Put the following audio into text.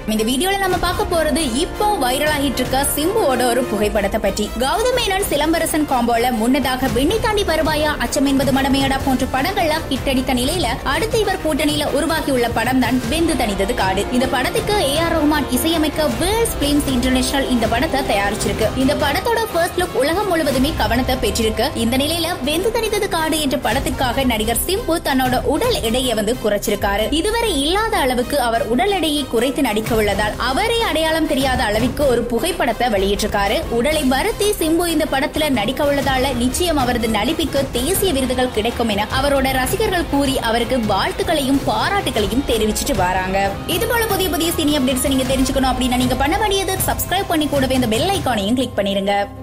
இந்த வீடியோல நம்ம பார்க்க போறது இப்போ வைரல் ஆகிட்டு இருக்க சிம்புவோட ஒரு புகைப்படத்தை பற்றி கௌதம் மேனன் சிலம்பரசன் காம்போல முன்னதாக விண்ணை தாண்டி வருவாயா அச்சம் என்பது மடமையடா போன்ற படங்கள்ல ஹிட் அடித்த நிலையில அடுத்து இவர் கூட்டணியில உருவாகியுள்ள படம் தான் வெந்து தணிந்தது காடு இந்த படத்துக்கு ஏ ஆர் ரஹ்மான் இசையமைக்க வேர்ல்ஸ் பிலிம்ஸ் இன்டர்நேஷனல் இந்த படத்தை தயாரிச்சிருக்கு இந்த படத்தோட ஃபர்ஸ்ட் லுக் உலகம் முழுவதுமே கவனத்தை பெற்றிருக்கு இந்த நிலையில வெந்து தணிந்தது காடு என்ற படத்திற்காக நடிகர் சிம்பு தன்னோட உடல் எடையை வந்து குறைச்சிருக்காரு இதுவரை இல்லாத அளவுக்கு அவர் உடல் எடையை குறைத்து நடிக்க உள்ளதால் அவரே அடையாளம் தெரியாத அளவிற்கு ஒரு புகைப்படத்தை வெளியிட்டிருக்காரு உடலை வருத்தி சிம்பு இந்த படத்துல நடிக்க உள்ளதால நிச்சயம் அவரது நடிப்புக்கு தேசிய விருதுகள் கிடைக்கும் என அவரோட ரசிகர்கள் கூறி அவருக்கு வாழ்த்துக்களையும் பாராட்டுகளையும் தெரிவிச்சிட்டு வராங்க இது போல புதிய புதிய சினி அப்டேட்ஸ் நீங்க தெரிஞ்சுக்கணும் அப்படின்னா நீங்க பண்ண வேண்டியது சப்ஸ்கிரைப் பண்ணி கூடவே இந்த பெல் ஐக்கானையும் கிளிக் பண்ணிருங்க